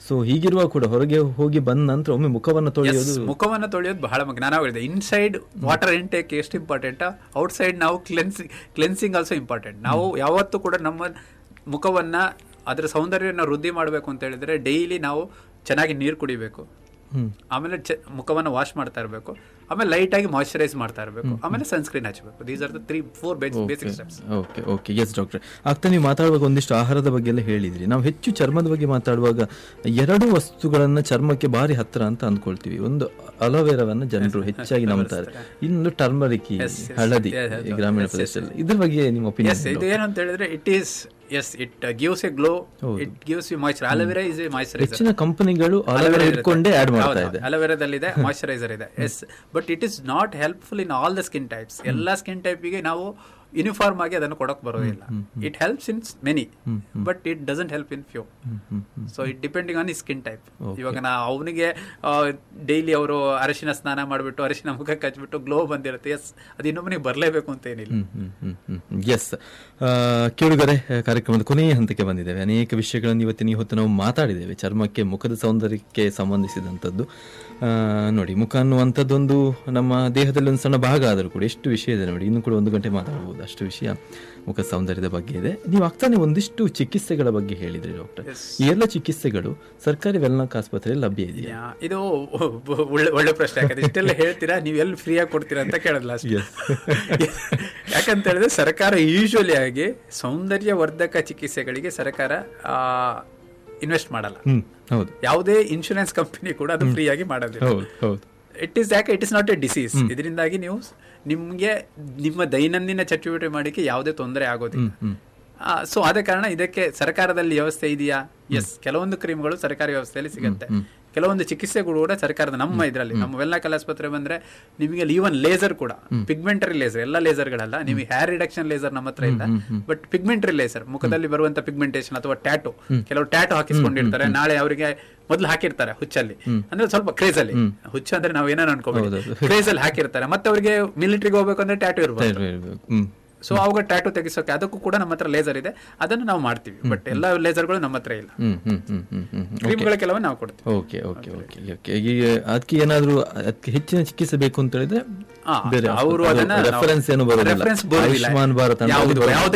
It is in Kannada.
ಸೊ ಹೀಗಿರುವಾಗ ಕೂಡ ಹೊರಗೆ ಹೋಗಿ ಬಂದ ನಂತರ ಒಮ್ಮೆ ಮುಖವನ್ನು ತೊಳೆಯೋದು ಮುಖವನ್ನು ತೊಳೆಯೋದು ಬಹಳ ಮುಖ್ಯ ನಾನು ಹೇಳಿದೆ ಇನ್ಸೈಡ್ ವಾಟರ್ ಇಂಟೇಕ್ ಎಷ್ಟು ಇಂಪಾರ್ಟೆಂಟ್ ಔಟ್ಸೈಡ್ ನಾವು ಕ್ಲೆನ್ಸಿಂಗ್ ಕ್ಲೆನ್ಸಿಂಗ್ ಆಲ್ಸೋ ಇಂಪಾರ್ಟೆಂಟ್ ನಾವು ಯಾವತ್ತೂ ಕೂಡ ನಮ್ಮ ಮುಖವನ್ನ ಅದರ ಸೌಂದರ್ಯನ ವೃದ್ಧಿ ಮಾಡಬೇಕು ಅಂತ ಹೇಳಿದ್ರೆ ಡೈಲಿ ನಾವು ಚೆನ್ನಾಗಿ ನೀರು ಕುಡಿಬೇಕು ಹ್ಮ್. ಆಮೇಲೆ ಚ- ಮುಖವನ್ನು ವಾಶ್ ಮಾಡ್ತಾ ಇರಬೇಕು ಆಮೇಲೆ ಲೈಟ್ ಆಗಿ ಮಾಯಶ್ಚರೈಸ್ ಮಾಡ್ತಾ ಇರಬೇಕು ಆಮೇಲೆ ಸನ್ಸ್ಕ್ರೀನ್ ಹಚ್ಚಬೇಕು these are the three four basic steps okay okay yes doctor ಆಗ್ತಾ ನೀವು ಮಾತಾಡುವಾಗ ಒಂದಿಷ್ಟು ಆಹಾರದ ಬಗ್ಗೆ ಎಲ್ಲ ಹೇಳಿದ್ರಿ ನಾವು ಹೆಚ್ಚು ಚರ್ಮದ ಬಗ್ಗೆ ಮಾತಾಡುವಾಗ ಎರಡು ವಸ್ತುಗಳನ್ನ ಚರ್ಮಕ್ಕೆ ಭಾರಿ ಹತ್ತಿರ ಅಂತ ಅಂದ್ಕೊಳ್ತೀವಿ ಒಂದು ಅಲೋವೆರಾವನ್ನ ಜನರು ಹೆಚ್ಚಾಗಿ ನಂಬ್ತಾರೆ ಇನ್ನೊಂದು ಟರ್ಮರಿಕ್ ಹಳದಿ ಈ ಗ್ರಾಮೀಣ ಪ್ರದೇಶದಲ್ಲಿ ಇದ್ರ ಬಗ್ಗೆ ನಿಮ್ಮ ಎಸ್ ಒಪಿನಿಯನ್ ಇದು ಏನು ಅಂತ ಹೇಳಿದ್ರೆ it is yes it gives a glow it gives you moisture aloe vera is a moisturiser ಹೆಚ್ಚಿನ ಕಂಪನಿಗಳು ಅಲೋವೆರಾ ಇಟ್ಕೊಂಡೇ ಆಡ್ ಮಾಡ್ತಾ ಇದೆ ಅಲೋವೆರಾದಲ್ಲಿದೆ ಮಾಯ್ಚರೈಸರ್ ಇದೆ yes but it is not helpful in all the skin types ಎಲ್ಲ ಸ್ಕಿನ್ ಟೈಪಿಗೆ ನಾವು ಯೂನಿಫಾರ್ಮ್ ಆಗಿ ಅದನ್ನು ಕೊಡಕ್ ಬರೋದಿಲ್ಲ it helps in many but it doesn't help in few so it depending on ಈ ಸ್ಕಿನ್ ಟೈಪ್ ಇವಾಗ ನಾ ಅವನಿಗೆ ಡೈಲಿ ಅವರು ಅರಿಶಿನ ಸ್ನಾನ ಮಾಡಿಬಿಟ್ಟು ಅರಿಶಿನ ಮುಖಕ್ಕೆ ಹಚ್ಬಿಟ್ಟು ಗ್ಲೋ ಬಂದಿರುತ್ತೆ ಎಸ್ ಅದು ಇನ್ನೊಬ್ಬನಿಗೆ ಬರಲೇಬೇಕು ಅಂತ ಏನಿಲ್ಲ ಎಸ್ ಕೇಳುಗರೆ ಕಾರ್ಯಕ್ರಮದ ಕೊನೆಯ ಹಂತಕ್ಕೆ ಬಂದಿದ್ದೇವೆ ಅನೇಕ ವಿಷಯಗಳನ್ನು ಇವತ್ತಿನ ಈ ಹೊತ್ತು ನಾವು ಮಾತಾಡಿದ್ದೇವೆ ಚರ್ಮಕ್ಕೆ ಮುಖದ ಸೌಂದರ್ಯಕ್ಕೆ ಸಂಬಂಧಿಸಿದಂಥದ್ದು ಆ, ನೋಡಿ ಮುಖ ಅನ್ನುವಂಥದ್ದೊಂದು ನಮ್ಮ ದೇಹದಲ್ಲಿ ಒಂದು ಸಣ್ಣ ಭಾಗ ಆದರೂ ಕೂಡ ಎಷ್ಟು ವಿಷಯ ಇದೆ ನೋಡಿ ಇನ್ನು ಕೂಡ ಒಂದು ಗಂಟೆ ಮಾತಾಡಬಹುದು ಅಷ್ಟು ವಿಷಯ ಮುಖ ಸೌಂದರ್ಯದ ಬಗ್ಗೆ ಇದೆ ನೀವು ಆಗ್ತಾನೆ ಒಂದಿಷ್ಟು ಚಿಕಿತ್ಸೆಗಳ ಬಗ್ಗೆ ಹೇಳಿದ್ರಿ ಡಾಕ್ಟರ್ ಈ ಎಲ್ಲ ಚಿಕಿತ್ಸೆಗಳು ಸರ್ಕಾರಿ ವೆಲ್ನಾಕ್ ಆಸ್ಪತ್ರೆಯಲ್ಲಿ ಲಭ್ಯ ಇದೆಯಾ ಯಾ, ಇದು ಒಳ್ಳೆ ಒಳ್ಳೆ ಪ್ರಶ್ನೆ ಯಾಕಂದ್ರೆ ಇಷ್ಟೆಲ್ಲ ಹೇಳ್ತೀರಾ ನೀವು ಎಲ್ಲಿ ಫ್ರೀಯಾಗಿ ಕೊಡ್ತೀರಾ ಅಂತ ಕೇಳೋದು ಲಾಸ್ಟ್ ಯಾಕಂತ ಹೇಳಿದ್ರೆ ಸರ್ಕಾರ ಯೂಶುವಲಿ ಆಗಿ ಸೌಂದರ್ಯ ವರ್ಧಕ ಚಿಕಿತ್ಸೆಗಳಿಗೆ ಸರ್ಕಾರ ಇನ್ವೆಸ್ಟ್ ಮಾಡಲ್ಲ ಹ್ಮ್ ಹೌದು ಯಾವುದೇ ಇನ್ಶೂರೆನ್ಸ್ ಕಂಪನಿ ಕೂಡ ಅದು ಫ್ರೀ ಆಗಿ ಮಾಡೋದಿಲ್ಲ ಹೌದು ಹೌದು ಇಟ್ ಇಸ್ ಯಾಕೆ it is not a disease ಇದರಿಂದಾಗಿ ನೀವು ನಿಮಗೆ ನಿಮ್ಮ ದೈನಂದಿನ ಚಟುವಟಿಕೆ ಮಾಡಿಕೆ ಯಾವುದೇ ತೊಂದರೆ ಆಗೋದಿಲ್ಲ ಸೊ ಆದ ಕಾರಣ ಇದಕ್ಕೆ ಸರ್ಕಾರದಲ್ಲಿ ವ್ಯವಸ್ಥೆ ಇದೆಯಾ ಎಸ್ ಕೆಲವೊಂದು ಕ್ರೀಮ್ಗಳು ಸರ್ಕಾರಿ ವ್ಯವಸ್ಥೆಯಲ್ಲಿ ಸಿಗುತ್ತೆ ಕೆಲವೊಂದು ಚಿಕಿತ್ಸೆಗಳು ಕೂಡ ಸರ್ಕಾರದ ನಮ್ಮ ಇದರಲ್ಲಿ ನಮ್ಮ ವೆಲ್ನಾಕಲ್ ಆಸ್ಪತ್ರೆ ಬಂದ್ರೆ ನಿಮಗೆ ಈವನ್ ಲೇಸರ್ ಕೂಡ ಪಿಗ್ಮೆಂಟರಿ ಲೇಸರ್ ಎಲ್ಲ ಲೇಸರ್ಗಳಲ್ಲ ನಿಮಗೆ ಹೇರ್ ರಿಡಕ್ಷನ್ ಲೇಸರ್ ನಮ್ಮ ಹತ್ರ ಇಲ್ಲ ಬಟ್ ಪಿಗ್ಮೆಂಟರಿ ಲೇಸರ್ ಮುಖದಲ್ಲಿ ಬರುವಂತ ಪಿಗ್ಮೆಂಟೇಷನ್ ಅಥವಾ ಟ್ಯಾಟು ಕೆಲವರು ಟ್ಯಾಟು ಹಾಕಿಸ್ಕೊಂಡಿರ್ತಾರೆ ನಾಳೆ ಅವರಿಗೆ ಮೊದಲು ಹಾಕಿರ್ತಾರೆ ಹುಚ್ಚಲ್ಲಿ ಅಂದ್ರೆ ಸ್ವಲ್ಪ ಕ್ರೇಜ್ ಅಲ್ಲಿ ಹುಚ್ಚು ಅಂದ್ರೆ ನಾವು ಏನೇನು ಅನ್ಕೋಬಹುದು ಕ್ರೇಜ್ ಅಲ್ಲಿ ಹಾಕಿರ್ತಾರೆ ಮತ್ತೆ ಅವರಿಗೆ ಮಿಲಿಟರಿಗೆ ಹೋಗ್ಬೇಕು ಅಂದ್ರೆ ಟ್ಯಾಟು ಇರ್ಬೋದು ಹ್ಮ್ ಸೊ ಅವಾಗ ಟ್ಯಾಟು ತೆಗಿಸೋಕೆ ಅದಕ್ಕೂ ಕೂಡ ನಮ್ಮ ಹತ್ರ ಲೇಸರ್ ಇದೆ ಅದನ್ನು ನಾವು ಮಾಡ್ತೀವಿ ಬಟ್ ಎಲ್ಲ ಲೇಸರ್ಗಳು ನಮ್ಮ ಹತ್ರ ಇಲ್ಲ ಹ್ಮ್ ಹ್ಮ್ ಹ್ಮ್ ಹ್ಮ್ ಹ್ಮ್ ಹ್ಮ್ ಕ್ರೀಮ್ಗಳ ಕೆಲವು ನಾವು ಕೊಡ್ತೀವಿ ಓಕೆ ಓಕೆ ಓಕೆ ಓಕೆ ಈಗ ಅದಕ್ಕೆ ಏನಾದ್ರೂ ಅದಕ್ಕೆ ಹೆಚ್ಚಿನ ಚಿಕಿತ್ಸೆ ಬೇಕು ಅಂತ ಹೇಳಿದ್ರೆ ಆ, ಬೇರೆ ಅವರು ಅದನ್ನ ರೆಫರೆನ್ಸ್ ಏನು ಬರೋದಿಲ್ಲ ರೆಫರೆನ್ಸ್ ಬರೋದಿಲ್ಲ ಆಯುಷ್ಮಾನ್ ಭಾರತ್ ಅಂತ ಯಾವುದು ಬರೋದಿಲ್ಲ. ಯಾವುದೇ